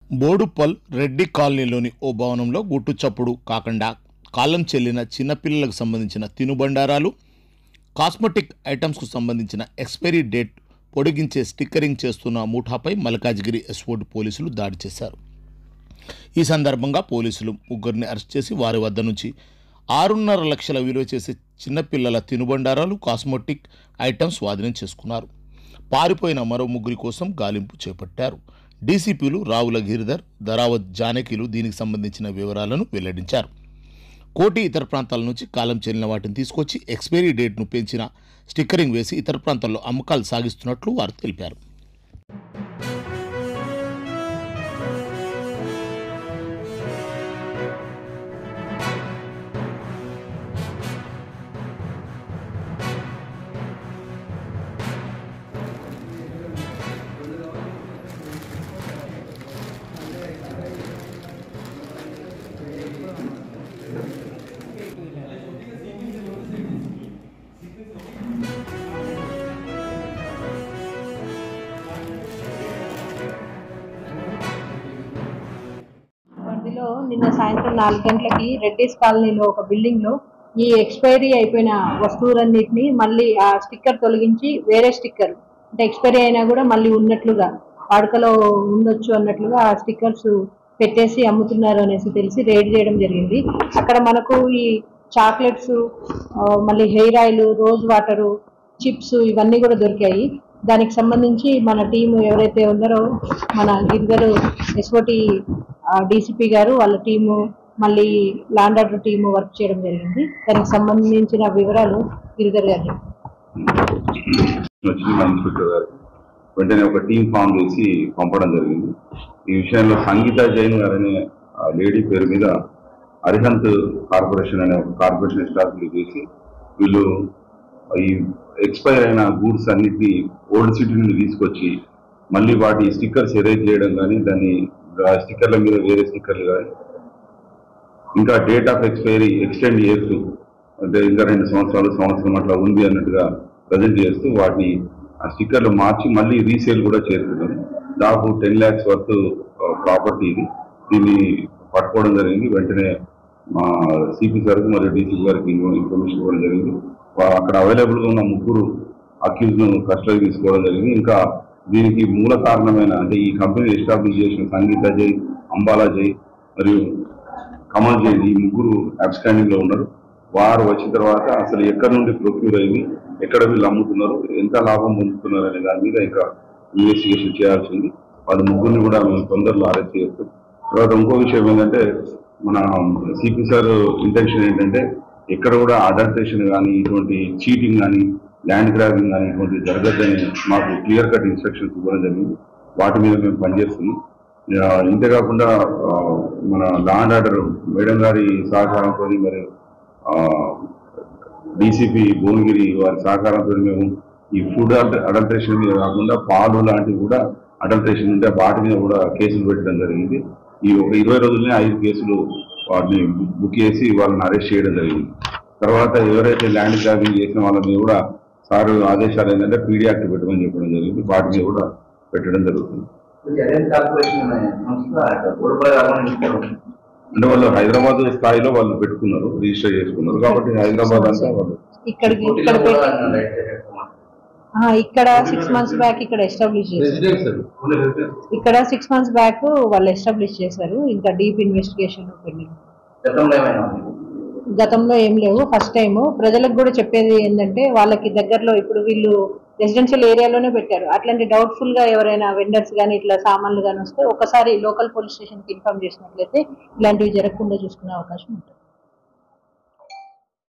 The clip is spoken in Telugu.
బోడుపల్ రెడ్డి కాలనీలోని ఓ భవనంలో గుట్టు చప్పుడు కాకుండా కాలం చెల్లిన చిన్నపిల్లలకు సంబంధించిన తినుబండారాలు కాస్మెటిక్ ఐటమ్స్కు సంబంధించిన ఎక్స్పైరీ డేట్ పొడిగించే స్టిక్కరింగ్ చేస్తున్న ముఠాపై మల్కాజ్గిరి ఎస్ఓటి పోలీసులు దాడి చేశారు ఈ సందర్భంగా పోలీసులు ముగ్గురిని అరెస్ట్ చేసి వారి వద్ద నుంచి ఆరున్నర లక్షల విలువ చేసే చిన్నపిల్లల తినుబండారాలు కాస్మెటిక్ ఐటమ్స్ స్వాధీనం చేసుకున్నారు పారిపోయిన మరో ముగ్గురి కోసం గాలింపు చేపట్టారు డీసీపీలు రావుల గిరిధర్ ధరావత్ జానకిలు దీనికి సంబంధించిన వివరాలను వెల్లడించారు కోటి ఇతర ప్రాంతాల నుంచి కాలం చెల్లిన వాటిని తీసుకొచ్చి ఎక్స్పైరీ డేట్ను పెంచిన స్టిక్కరింగ్ వేసి ఇతర ప్రాంతాల్లో అమ్మకాలు సాగిస్తున్నట్లు వారు తెలిపారు పరిధిలో నిన్న సాయంత్రం నాలుగు గంటలకి రెడ్డిస్ కాలనీలో ఒక బిల్డింగ్ లో ఈ ఎక్స్పైరీ అయిపోయిన వస్తువులన్నిటిని మళ్ళీ ఆ స్టిక్కర్ తొలగించి వేరే స్టిక్కర్ అంటే ఎక్స్పైరీ అయినా కూడా మళ్ళీ ఉన్నట్లుగా వాడుకలో ఉండొచ్చు అన్నట్లుగా ఆ స్టిక్కర్స్ పెట్టేసి అమ్ముతున్నారు అనేసి తెలిసి రేడ్ చేయడం జరిగింది అక్కడ మనకు ఈ చాక్లెట్స్ ఆ, మళ్ళీ hair oil rose water chips ఇవన్నీ కూడా దొరికాయి దానికి సంబంధించి మన టీం ఎవరైతే ఉన్నారో మన గిరిగారు ఎస్ఓటి డీసీపీ గారు వాళ్ళ టీము మళ్ళీ లాండ్ ఆర్డర్ టీము వర్క్ చేయడం జరిగింది దానికి సంబంధించిన వివరాలు గిరిగారు గారు చెప్తారు. వచ్చింది మా ఇన్స్పెక్టర్ గారు వెంటనే ఒక టీం ఫామ్ చేసి పంపడం జరిగింది ఈ విషయంలో సంగీత జైన్ గారు అనే ఆ లేడీ పేరు మీద అరిహంత్ కార్పొరేషన్ అనే ఒక కార్పొరేషన్ ఎస్టాబ్లిష్ చేసి వీళ్ళు ఈ ఎక్స్పైర్ అయిన గూడ్స్ అన్నిటిని ఓల్డ్ సిటీ నుండి తీసుకొచ్చి మళ్ళీ వాటి స్టిక్కర్స్ ఎరేజ్ చేయడం కానీ దాన్ని ఆ స్టిక్కర్ల మీద వేరే స్టిక్కర్లు కానీ ఇంకా డేట్ ఆఫ్ ఎక్స్పైరీ ఎక్స్టెండ్ చేస్తూ అంటే ఇంకా రెండు సంవత్సరాలు సంవత్సరం అట్లా ఉంది అన్నట్టుగా ప్రజెంట్ చేస్తూ వాటిని ఆ స్టిక్కర్లు మార్చి మళ్ళీ రీసేల్ కూడా చేస్తున్నాం దాదాపు టెన్ ల్యాక్స్ వర్త్ ప్రాపర్టీ ఇది దీన్ని పట్టుకోవడం జరిగింది వెంటనే మా సిపి సార్కి మరియు డీసీ గారికి ఇన్ఫర్మేషన్ ఇవ్వడం జరిగింది వా- అక్కడ అవైలబుల్గా ఉన్న ముగ్గురు అక్యూజ్ను కస్టడీ తీసుకోవడం జరిగింది ఇంకా దీనికి మూల కారణమైన అంటే ఈ కంపెనీ ఎస్టాబ్లిష్ చేసిన సంగీత జై అంబాలా జై మరియు కమల్ జైన్ ఈ ముగ్గురు అబ్స్టాండింగ్ లో ఉన్నారు వారు వచ్చిన తర్వాత అసలు ఎక్కడి నుండి ప్రొక్యూర్ అయింది ఎక్కడ వీళ్ళు అమ్ముతున్నారు ఎంత లాభం పొందుతున్నారు అనే దాని మీద ఇంకా ఇన్వెస్టిగేషన్ చేయాల్సి ఉంది వాళ్ళ ముగ్గురిని కూడా మేము తొందరలో అరెస్ట్ చేస్తాం తర్వాత ఇంకో విషయం ఏంటంటే మన సిపి సార్ ఇంటెన్షన్ ఏంటంటే ఎక్కడ కూడా అడల్టేషన్ కానీ ఇటువంటి చీటింగ్ కానీ ల్యాండ్ గ్రాబింగ్ కానీ ఇటువంటి జరగద్దని మాకు క్లియర్ కట్ ఇన్స్ట్రక్షన్స్ ఇవ్వడం జరిగింది వాటి మీద మేము పనిచేస్తున్నాం ఆ, ఇంతేకాకుండా ఆ, మన లా అండ్ ఆర్డర్ మేడం గారి సహకారంతో మరియు డీసీపీ భువనగిరి వారి సహకారంతో మేము ఈ ఫుడ్ అడల్ట్రేషన్ మీద కాకుండా పాలు లాంటివి కూడా అడల్ట్రేషన్ ఉంటే వాటి మీద కూడా కేసులు పెట్టడం జరిగింది ఈ ఒక ఇరవై రోజులనే ఐదు కేసులు వాటిని బుక్ చేసి వాళ్ళని అరెస్ట్ చేయడం జరిగింది తర్వాత ఎవరైతే ల్యాండ్ గ్రాబింగ్ చేసిన వాళ్ళ మీద కూడా సార్ ఆదేశాలు ఏంటంటే పీడీ యాక్ట్ పెట్టమని చెప్పడం జరిగింది వాటి మీద కూడా పెట్టడం జరుగుతుంది జగన్ కార్పొరేషన్ సంస్థ గొడవలు కాకుండా అంటే వాళ్ళు హైదరాబాద్ స్థాయిలో వాళ్ళు పెట్టుకున్నారు రిజిస్టర్ చేసుకున్నారు కాబట్టి హైదరాబాద్ అంతా వాళ్ళు ఇక్కడికి ఇక్కడ పెట్టి ఆ, ఇక్కడ సిక్స్ మంత్స్ బ్యాక్ ఇక్కడ ఎస్టాబ్లిష్ చేశారు రెసిడెన్స్ ఇక్కడ సిక్స్ మంత్స్ బ్యాక్ వాళ్ళు ఎస్టాబ్లిష్ చేశారు ఇంకా డీప్ ఇన్వెస్టిగేషన్ పెండింగ్ గతంలో ఏమైనా ఉంది? గతంలో ఏం లేవు ఫస్ట్ టైం ప్రజలకు కూడా చెప్పేది ఏంటంటే వాళ్ళకి దగ్గరలో ఇప్పుడు వీళ్ళు రెసిడెన్షియల్ ఏరియాలోనే పెట్టారు అట్లాంటి డౌట్ఫుల్ గా ఎవరైనా వెండర్స్ కానీ ఇట్లా సామాన్లు కానీ వస్తే ఒకసారి లోకల్ పోలీస్ స్టేషన్ కి ఇన్ఫార్మ్ చేసినట్లయితే ఇలాంటివి జరగకుండా చూసుకునే అవకాశం ఉంటుంది